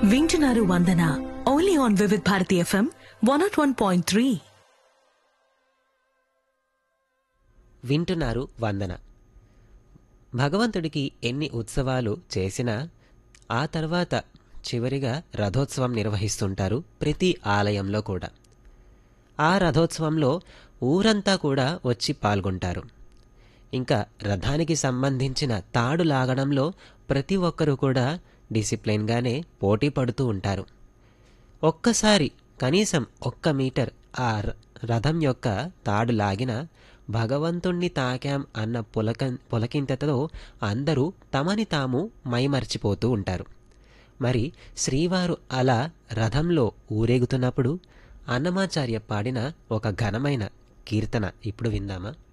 వింటున్నారు Vandana only on Vividh Bharati FM one nought one point three వింటున్నారు వందన భగవంతుడికి ఎన్ని ఉత్సవాలు చేసినా ఆ తర్వాత చివరిగా రథోత్సవం నిర్వహిస్తుంటారు ప్రతి ఆలయంలో కూడా ఆ రథోత్సవంలో ఊరంతా కూడా వచ్చి పాల్గొంటారు ఇంకా రథానికి సంబంధించిన తాడు లాగడంలో ప్రతి ఒక్కరూ కూడా డిసిప్లైన్గానే పోటీ పడుతూ ఉంటారు ఒక్కసారి కనీసం ఒక్క మీటర్ ఆ ర- రథం యొక్క తాడు లాగిన భగవంతుణ్ణి తాకాం అన్న పులక పులకింతతో అందరూ తమని తాము మైమర్చిపోతూ ఉంటారు మరి శ్రీవారు అలా రథంలో ఊరేగుతున్నప్పుడు అన్నమాచార్య పాడిన ఒక ఘనమైన కీర్తన ఇప్పుడు విందామా